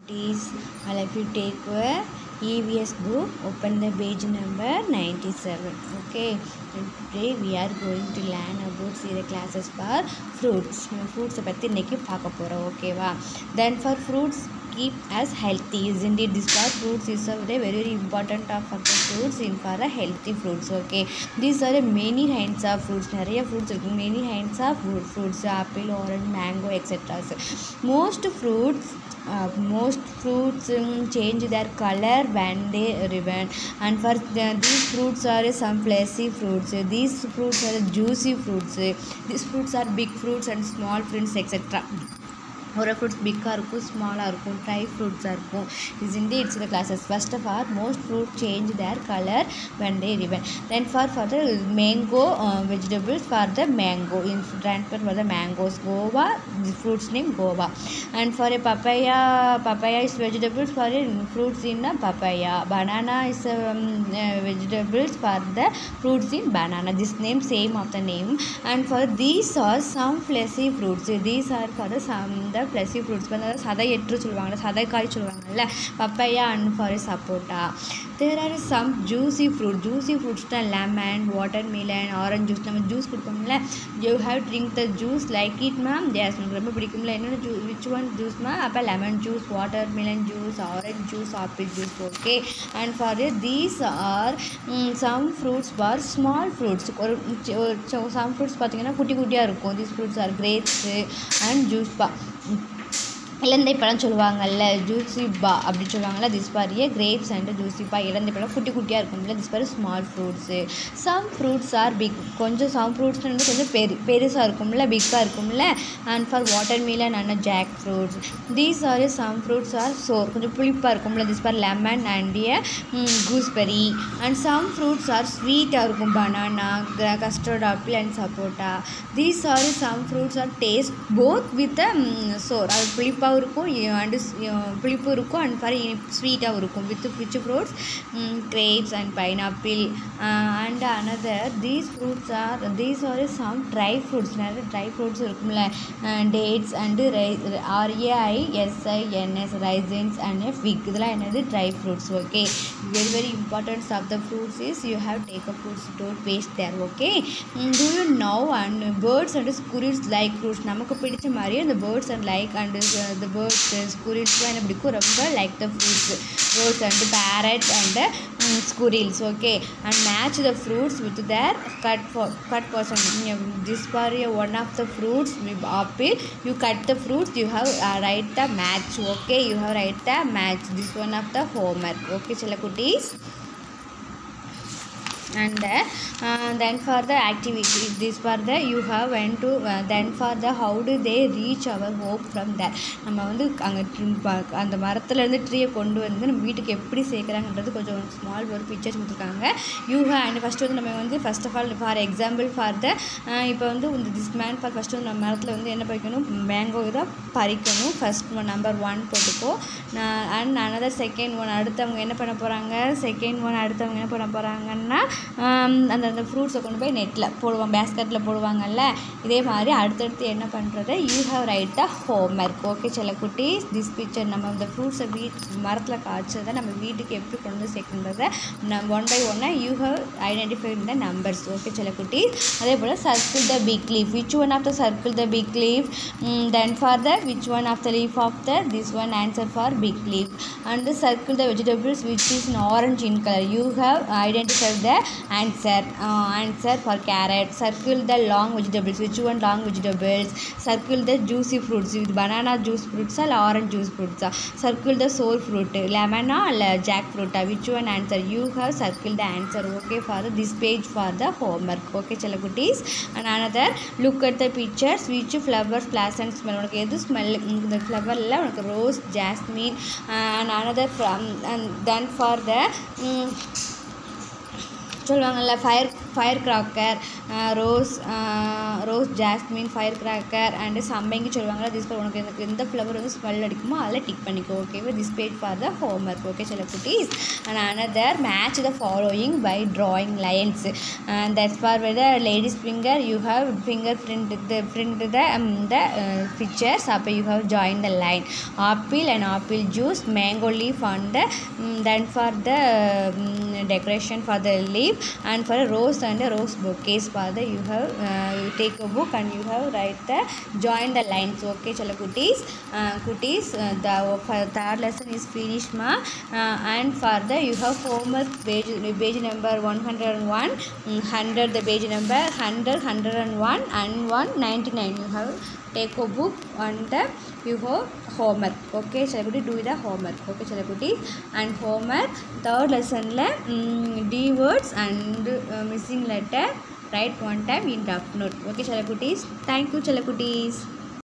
Chalakutis. I'll have you take a EVS book, open the page number 97. Okay, and today we are going to learn about see the classes for fruits. ஃப்ரூட்ஸை பற்றி இன்றைக்கி பார்க்க போகிறோம் ஓகேவா then for fruits keep us healthy isn't it this part fruits is a very very important of for the fruits in for a healthy fruits okay these are a many kinds of fruits நிறைய fruits இருக்கு many kinds of fruit, fruits apple orange mango etc most fruits uh, most fruits um, change their color when they ripen and for the, these fruits are some fleshy fruits these fruits are juicy fruits these fruits are big fruits and small fruits etc ஒரு fruits பிக்காக இருக்கும் ஸ்மாலாக இருக்கும் dry ஃப்ரூட்ஸாக இருக்கும் is in the it's the classes first of all most fruit change their colour when they ripen then for for the mango vegetables for the mango in transfer for the mangoes guava the fruits name guava and for a papaya papaya is vegetables for a fruits in a papaya banana is vegetables for the fruits in banana this name same of the name and for these are some fleshy fruits these are for some the fleshy fruits வந்து சதையற்று சொல்லுவாங்கள்ல சதைக்காய் சொல்லுவாங்கல்ல papaya and for sapota there are some juicy fruit juicy fruits தான் lemon watermelon orange juice நம்ம juice கொடுப்போம்ல you have drink the juice like it ma'am these உங்களுக்கு ரொம்ப பிடிக்கும்ல என்னென்ன ஜூ விச் ஒன் ஜூஸ் மேம் அப்போ lemon juice watermelon juice orange juice apple juice okay and for these are some fruits for small fruits ஒரு some fruits பார்த்தீங்கன்னா குட்டி குட்டியாக இருக்கும் these fruits are grapes and jujube இலந்தை பழம் சொல்லுவாங்கல்ல jujube அப்படி சொல்லுவாங்கல்ல திஸ் பாரியே கிரேப்ஸ் அண்ட் ஜூசிபா இலந்தை பழம் குட்டி குட்டியாக இருக்கும்ல திஸ் பாரு small fruits some fruits are big கொஞ்சம் சம் ஃப்ரூட்ஸ் வந்து கொஞ்சம் பெரு பெருசாக இருக்கும்ல பிக்காக இருக்கும்ல and for watermelon and jackfruits these are some fruits are sour கொஞ்சம் புளிப்பாக இருக்கும்ல திஸ் பார் lemon and gooseberry and some fruits are ஸ்வீட்டாக இருக்கும் banana custard apple and sapota these are some fruits are taste both with sour அது புளிப்பாக புளிப்பாகவும் இருக்கும் and புளிப்பும் இருக்கும் அண்ட் ஃபார் ஸ்வீட்டாகவும் இருக்கும் with which fruits grapes and pineapple and another these fruits are these are some dry fruits நிறைய dry fruits இருக்கும்ல dates and ரை R A I S I N S raisins and fig இதெல்லாம் என்னது dry fruits okay very very importance of the fruits is you have take a fruits don't waste their okay do you now and birds and squirrels like fruits நமக்கு பிடிச்ச மாதிரி அந்த birds and like and the birds ஸ்குரில்ஸ்லாம் என்ன பிடிக்கும் ரொம்ப like the fruits birds and parrot and squirrels okay and match the fruits with their cut cut portion this for one of the fruits apple you cut the fruits you have write the match okay you have write the match this one of the homework okay சில குட்டீஸ் and uh, then for the activity this for the you have went to uh, then for the how do they reach our hope from there நம்ம வந்து அங்கே அந்த மரத்துலேருந்து ட்ரீயை கொண்டு வந்து நம்ம வீட்டுக்கு எப்படி சேர்க்குறாங்கன்றது கொஞ்சம் ஸ்மால் ஒரு பிக்சர்ஸ் கொடுத்துருக்காங்க யூ ஹே அண்ட் ஃபஸ்ட்டு வந்து நம்ம வந்து first of all for example for the இப்போ வந்து இந்த திஸ் மேன் ஃபார் ஃபஸ்ட்டு வந்து நம்ம மரத்தில் வந்து என்ன பறிக்கணும் மேங்கோ தான் பறிக்கணும் ஃபஸ்ட் ஒன் நம்பர் ஒன் போட்டுக்கோ அண்ட் அனதர் செகண்ட் ஒன் அடுத்தவங்க என்ன பண்ண போகிறாங்க செகண்ட் ஒன் அடுத்தவங்க என்ன பண்ண போகிறாங்கன்னா அந்த அந்த ஃப்ரூட்ஸை கொண்டு போய் நெட்டில் போடுவாங்க பேஸ்கெட்டில் போடுவாங்கல்ல இதே மாதிரி அடுத்தடுத்து என்ன பண்ணுறது you have write a homework okay சில குட்டீஸ் திஸ் பிக்சர் நம்ம இந்த ஃப்ரூட்ஸை வீட் மரத்தில் காய்ச்சதை நம்ம வீட்டுக்கு எப்படி கொண்டு வந்து சேர்க்கணுன்றத நம்ம ஒன் பை ஒன்னாக you have identify the numbers okay சில குட்டீஸ் அதே போல் circle the big leaf which one of the circle the big leaf then for the which one of the leaf of the this one answer for big leaf and circle the vegetables which is in orange in colour you have identify the answer uh, answer for carrot circle the long vegetables which one long vegetables circle the juicy fruits with banana juice fruits or orange juice fruits circle the sour fruit lemon or jackfruit which one answer you have circled the answer okay for this page for the homework okay chala குட்டீஸ் and another look at the pictures which flowers pleasant smell உனக்கு எது smell இந்த ஃப்ளவரில் உனக்கு rose jasmine and another from and then for the um, சொல்லுவாங்கள்ல fire firecracker rose rose jasmine firecracker and சம்பங்கி சொல்லுவாங்கள்ல this உனக்கு எனக்கு எந்த ஃப்ளவர் வந்து ஸ்மெல் அடிக்குமோ அதில் டிக் பண்ணிக்கோ ஓகேவா this page for the homework okay சில குட்டீஸ் and another match the following by drawing lines and that's for where the lady's finger you have finger print the print the um, the uh, pictures up you have joined the line apple and apple juice mango leaf on the um, then for the um, decoration for the leaf and for a rose and a rose bouquets for the you have uh, you take a book and you have write the join the lines okay chalo kutis uh, kutis uh, the for third lesson is finished ma uh, and for the you have homework page page number 101 mm, 100 the page number 100 101 and 199 you have take a book on the you have homework okay celebrity do the homework okay celebrity and homework third lesson la mm, d words and uh, missing letter write one time in rough note okay celebrities thank you celebrities